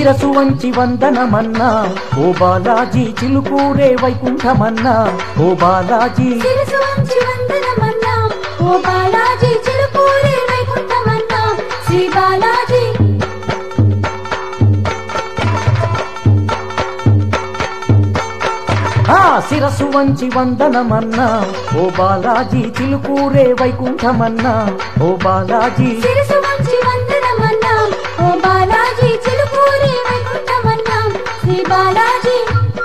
శిరసు వంచి వందనమన్నా ఓ బాలాజీ చిలుకూరే వైకుంఠమన్నా ఓ బాలాజీ శిరసు వంచి వందనమన్నాం ఓ బాలాజీ చిలుకూరి వైకుంఠమన్నాం శ్రీ బాలాజీ ఆ శిరసు వంచి వందనమన్నా ఓ బాలాజీ చిలుకూరే వైకుంఠమన్నా ఓ బాలాజీ శిరసు వంచి వందనమన్నాం ఓ బాలాజీ చిలుకూరి వైకుంఠమన్నాం శ్రీ బాలాజీ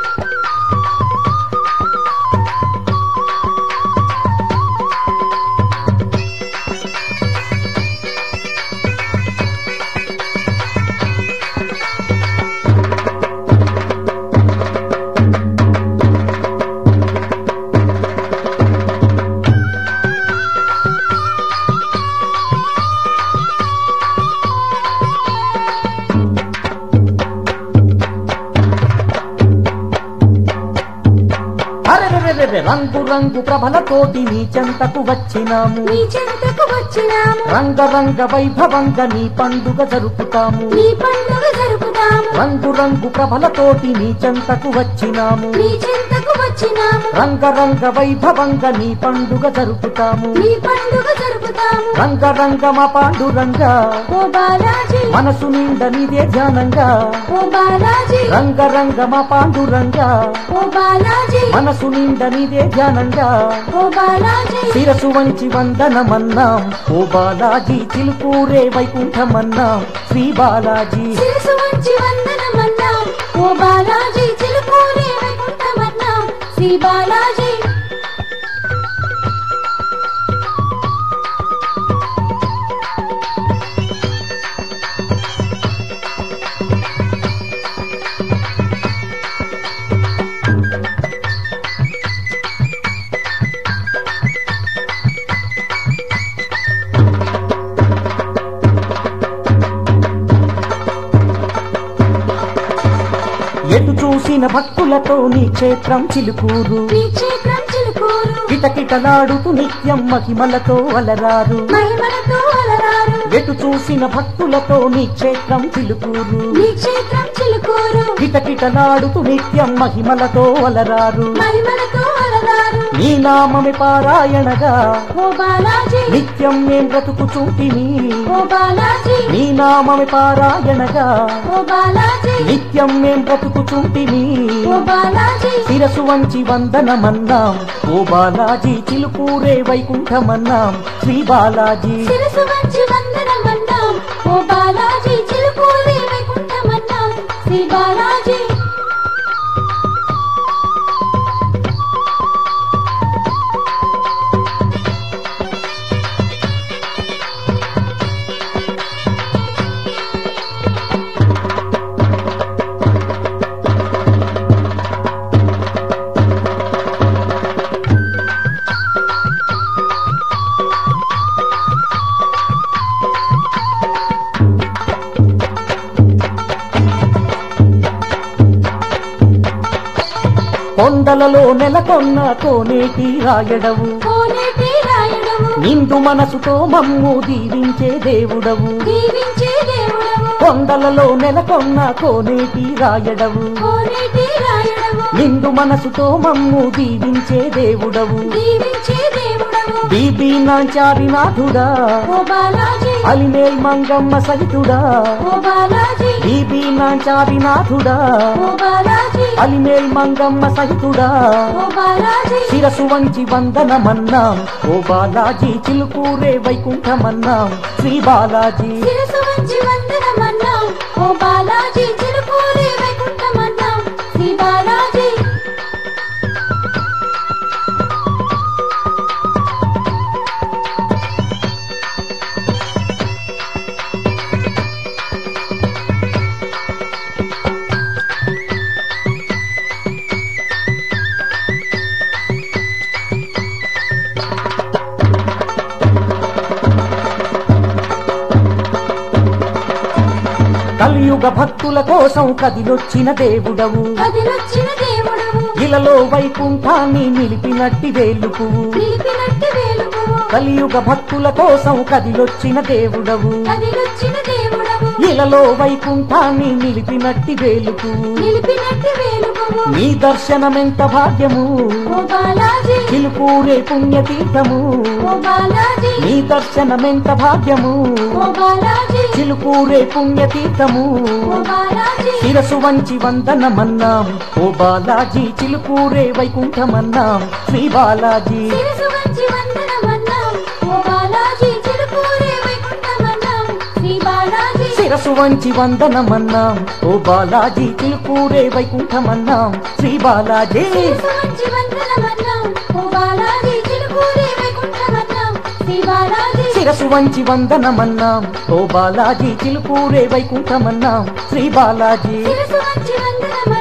అరెరెరెరెరె రంగు రంగు ప్రభలతోటి నీ చెంతకు వచ్చినాము నీ చెంతకు వచ్చినాము రంగరంగ వైభవంగా నీ పండుగ జరుపుతాము నీ పండుగ జరుపుతాము రంగు రంగు ప్రభలతోటి నీ చెంతకు వచ్చినాము నీ చెంతకు వచ్చినాము రంగరంగ వైభవంగా నీ పండుగ జరుపుతాము నీ పండుగ జరుపుతాము రంగరంగ మా పాండురంగ ఓ బాలాజీ మనసు నిండ నీదే ధ్యానంగా ఓ బాలాజీ రంగరంగ మా పాండురంగ ఓ బాలాజీ మనసు నిండ నీదే ధ్యానంగా ఓ బాలాజీ శిరసు వంచి వందనమన్నాం ఓ బాలాజీ చిలుకూరే వైకుంఠమన్నాం శ్రీ బాలాజీ శిరసు వంచి వందనమన్నాం ఓ బాలాజీ చిలుకూరి వైకుంఠమన్నాం శ్రీ బాలాజీ ఎటు చూసిన భక్తులతో నీ క్షేత్రం చిలుకూరు నీ క్షేత్రం చిలుకూరు కిటకిటలాడుతూ నిత్యం మహిమలతో అలరారు మహిమలతో అలరారు ఎటు చూసిన భక్తులతో నీ క్షేత్రం చిలుకూరు నీ క్షేత్రం చిలుకూరు కిటకిటలాడుతూ నిత్యం మహిమలతో అలరారు మహిమలతో అలరారు నీ నామమి పారాయణగా ఓ బాలాజీ నిత్యం మేం బ్రతుకుచూటిని ఓ బాలాజీ నీ నామమి పారాయణగా ఓ బాలాజీ నిత్యం మేం బ్రతుకుచుంటిని ఓ బాలాజీ శిరసు వంచి వందనమన్నాం ఓ బాలాజీ చిలుకూరే వైకుంఠమన్నాం శ్రీ బాలాజీ శిరసు వంచి వందనమన్నాం ఓ బాలాజీ చిలుకూరి వైకుంఠమన్నాం శ్రీ బాలాజీ కొండలలో నెలకొన్న కోనేటి రాయడవు కోనేటి రాయడము నిండు మనసుతో మమ్ము దీవించే దేవుడవు దీవించే దేవుడవు కొండలలో నెలకొన్న కోనేటి రాయడవు కోనేటి రాయడము నిండు మనసుతో మమ్ము దీవించే దేవుడవు దీవించే దేవుడవు బీబీ నాచారినాథుడా ఓ బాలాజీ అలిమేల్ మంగమ్మ సహితుడా ఓ బాలాజీ బీబీ నాచారినాథుడా ఓ బాలాజీ అలిమేల్ మంగమ్మ సహితుడా ఓ బాలాజీ శిరసు వంచి వందనమన్నాం ఓ బాలాజీ చిలుకూరే వైకుంఠమన్నాం శ్రీ బాలాజీ శిరసు వంచి వందనమన్నాం ఓ బాలాజీ చిలుకూరి వైకుంఠమన్నాం శ్రీ బాలాజీ కలియుగ భక్తుల కోసం కదిలొచ్చిన దేవుడవు కదిలొచ్చిన దేవుడవు ఇలలో వైకుంఠాన్ని నిలిపినట్టి వేలుపువు నిలిపినట్టు వేలుపువు కలియుగ భక్తుల కోసం కదిలొచ్చిన దేవుడవు కదిలొచ్చిన దేవుడవు వేలుపువు ఇలలో వైకుంఠాన్ని నిలిపినట్టి వేలుపు నిలిపినట్టి వేలుపువు నీ దర్శనమెంత భాగ్యము ఓ బాలాజీ చిలుకూరే పుణ్యతీర్థము ఓ బాలాజీ నీ దర్శనమెంత భాగ్యము ఓ బాలాజీ చిలుకూరే పుణ్యతీర్థము ఓ బాలాజీ శిరసు వంచి వందనమన్నాం ఓ బాలాజీ చిలుకూరే వైకుంఠమన్నాం శ్రీ బాలాజీ శిరసు వంచి వందనమన్నాం ఓ బాలాజీ చిలుకూరే వైకుంఠమన్నాం శ్రీ బాలాజీ శిరసు వంచి వందనమన్నాం ఓ బాలాజీ చిలుకూరే వైకుంఠమన్నాం శ్రీ బాలాజీ శిరసు వంచి వందనమన్నాం ఓ బాలాజీ చిలుకూరే వైకుంఠమన్నాం శ్రీ బాలాజీ శిరసు వంచి వందనమన్నాం ఓ బాలాజీ చిలుకూరే వైకుంఠమన్నాం శ్రీ బాలాజీ శిరసు వంచి వందనమన్నాం